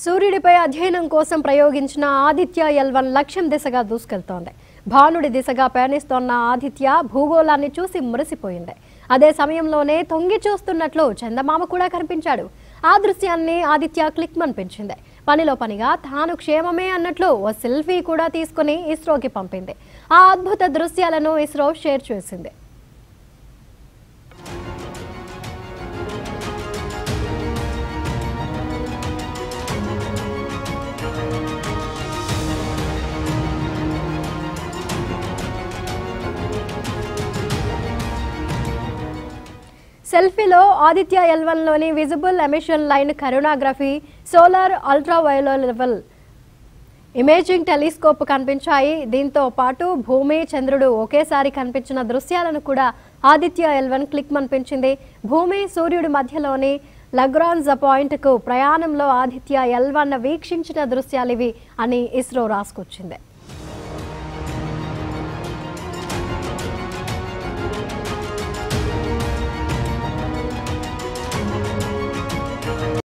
సూర్యుడిపై అధ్యయనం కోసం ప్రయోగించిన ఆదిత్య ఎల్వన్ లక్ష్యం దిశగా దూసుకెళ్తోంది భానుడి దిశగా పయనిస్తోన్న ఆదిత్య భూగోళాన్ని చూసి మురిసిపోయింది అదే సమయంలోనే తొంగి చూస్తున్నట్లు చందమామ కూడా కనిపించాడు ఆ దృశ్యాన్ని ఆదిత్య క్లిక్మన్ పెంచింది పనిలో పనిగా తాను క్షేమమే అన్నట్లు ఓ సెల్ఫీ కూడా తీసుకుని ఇస్రోకి పంపింది ఆ అద్భుత దృశ్యాలను ఇస్రో షేర్ చేసింది సెల్ఫీలో ఆదిత్య ఎల్వన్లోని visible emission line coronagraphy solar అల్ట్రావైలో లెవెల్ ఇమేజింగ్ టెలిస్కోప్ కనిపించాయి దీంతో పాటు భూమి చంద్రుడు ఒకేసారి కనిపించిన దృశ్యాలను కూడా ఆదిత్య ఎల్వన్ క్లిక్ మనిపించింది భూమి సూర్యుడి మధ్యలోని లగ్రాన్స్ పాయింట్కు ప్రయాణంలో ఆదిత్య ఎల్వన్ వీక్షించిన దృశ్యాలివి అని ఇస్రో రాసుకొచ్చింది